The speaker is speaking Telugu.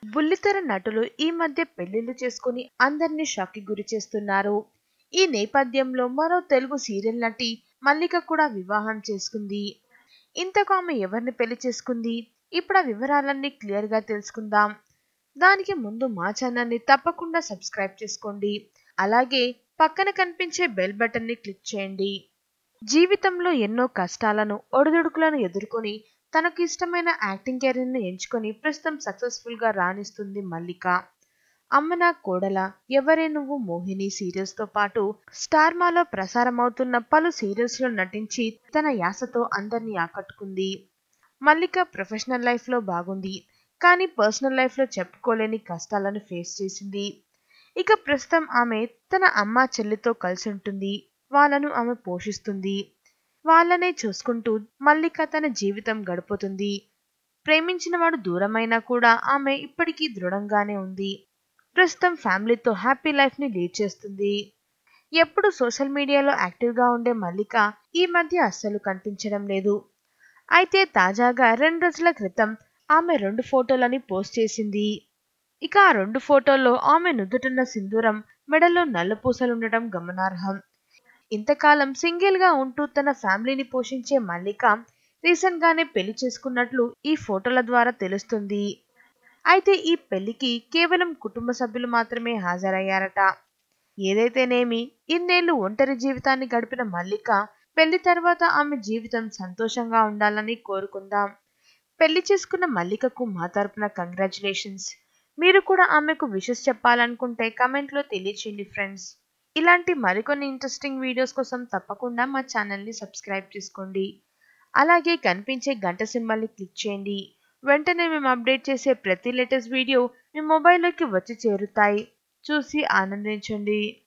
బుల్లితెర నటులు ఈ మధ్య పెళ్లిళ్లు చేసుకుని అందరినీ షాక్ కి గురి చేస్తున్నారు ఈ నేపథ్యంలో మరో తెలుగు సీరియల్ నటి మల్లిక కూడా వివాహం చేసుకుంది ఇంతకు ఆమె ఎవరిని పెళ్లి చేసుకుంది ఇప్పుడు ఆ వివరాలన్నీ క్లియర్ గా తెలుసుకుందాం దానికి ముందు మా ఛానల్ ని తప్పకుండా సబ్స్క్రైబ్ చేసుకోండి అలాగే పక్కన కనిపించే బెల్ బటన్ ని క్లిక్ చేయండి జీవితంలో ఎన్నో కష్టాలను ఒడిదుడుకులను ఎదుర్కొని తనకు ఇష్టమైన యాక్టింగ్ కెరీర్ ను ఎంచుకొని ప్రస్తుతం సక్సెస్ఫుల్ గా రాణిస్తుంది మల్లిక అమ్మ నా కోడల ఎవరే నువ్వు మోహిని సీరియల్స్ తో పాటు స్టార్ మాలో ప్రసారమవుతున్న పలు సీరియల్స్ లో నటించి తన యాసతో అందరినీ ఆకట్టుకుంది మల్లిక ప్రొఫెషనల్ లైఫ్ లో బాగుంది కానీ పర్సనల్ లైఫ్ లో చెప్పుకోలేని కష్టాలను ఫేస్ చేసింది ఇక ప్రస్తుతం ఆమె తన అమ్మ చెల్లితో కలిసి ఉంటుంది వాళ్ళను ఆమె పోషిస్తుంది వాళ్ళనే చూసుకుంటూ మల్లిక తన జీవితం గడుపుతుంది ప్రేమించిన వాడు దూరమైనా కూడా ఆమె ఇప్పటికీ దృఢంగానే ఉంది ప్రస్తుతం ఫ్యామిలీతో హ్యాపీ లైఫ్ ని లీడ్ చేస్తుంది ఎప్పుడు సోషల్ మీడియాలో యాక్టివ్ గా ఉండే మల్లిక ఈ మధ్య అస్సలు కనిపించడం లేదు అయితే తాజాగా రెండు రోజుల క్రితం ఆమె రెండు ఫోటోలని పోస్ట్ చేసింది ఇక ఆ రెండు ఫోటోల్లో ఆమె నుదుటున్న సింధూరం మెడలో నల్లపూసలుండటం గమనార్హం ఇంతకాలం సింగిల్ గా ఉంటూ తన ఫ్యామిలీని పోషించే మల్లిక రీసెంట్ గానే పెళ్లి చేసుకున్నట్లు ఈ ఫోటోల ద్వారా తెలుస్తుంది అయితే ఈ పెళ్లికి కేవలం కుటుంబ సభ్యులు మాత్రమే హాజరయ్యారట ఏదైతేనేమి ఇన్నేళ్లు ఒంటరి జీవితాన్ని గడిపిన మల్లిక పెళ్లి తర్వాత ఆమె జీవితం సంతోషంగా ఉండాలని కోరుకుందాం పెళ్లి చేసుకున్న మల్లికకు మా తరపున కంగ్రాచులేషన్స్ మీరు కూడా ఆమెకు విషెస్ చెప్పాలనుకుంటే కమెంట్లో తెలియచేయండి ఫ్రెండ్స్ ఇలాంటి మరికొన్ని ఇంట్రెస్టింగ్ వీడియోస్ కోసం తప్పకుండా మా ఛానల్ని సబ్స్క్రైబ్ చేసుకోండి అలాగే కనిపించే గంట సింబల్ని క్లిక్ చేయండి వెంటనే మేము అప్డేట్ చేసే ప్రతి లేటెస్ట్ వీడియో మీ మొబైల్లోకి వచ్చి చేరుతాయి చూసి ఆనందించండి